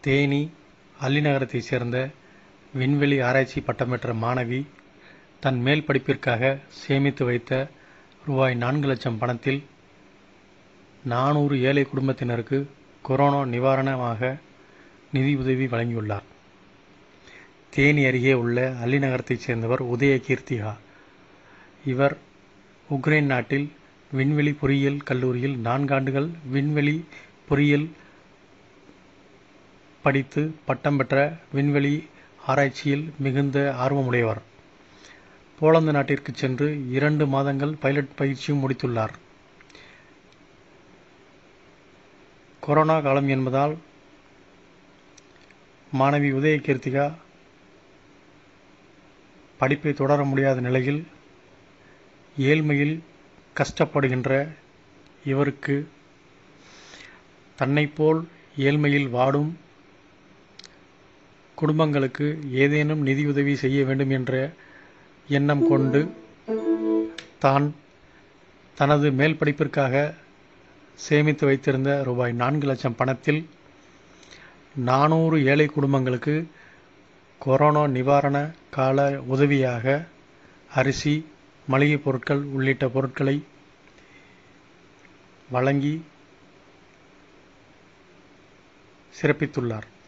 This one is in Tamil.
தேனி அல்லிநகரத்தைச் சேர்ந்த விண்வெளி ஆராய்ச்சி பட்டம் பெற்ற மாணவி தன் மேல் படிப்பிற்காக சேமித்து வைத்த ரூபாய் நான்கு லட்சம் பணத்தில் நானூறு ஏழை குடும்பத்தினருக்கு கொரோனா நிவாரணமாக நிதியுதவி வழங்கியுள்ளார் தேனி அருகே உள்ள அல்லிநகரத்தைச் சேர்ந்தவர் உதயகீர்த்திகா இவர் உக்ரைன் நாட்டில் விண்வெளி பொறியியல் கல்லூரியில் நான்காண்டுகள் விண்வெளி பொறியியல் படித்து பட்டம் பெற்ற விண்வெளி ஆராய்ச்சியில் மிகுந்த ஆர்வமுடையவர் போலந்து நாட்டிற்கு சென்று இரண்டு மாதங்கள் பைலட் பயிற்சியும் முடித்துள்ளார் கொரோனா காலம் என்பதால் மாணவி உதயகீர்த்திகா படிப்பை தொடர முடியாத நிலையில் ஏழ்மையில் கஷ்டப்படுகின்ற இவருக்கு தன்னைப்போல் ஏழ்மையில் வாடும் குடும்பங்களுக்கு ஏதேனும் நிதியுதவி செய்ய வேண்டும் என்ற எண்ணம் கொண்டு தான் தனது மேல் படிப்பிற்காக சேமித்து வைத்திருந்த ரூபாய் நான்கு லட்சம் பணத்தில் நானூறு ஏழை குடும்பங்களுக்கு கொரோனா நிவாரண கால உதவியாக அரிசி மளிகை பொருட்கள் உள்ளிட்ட பொருட்களை வழங்கி சிறப்பித்துள்ளார்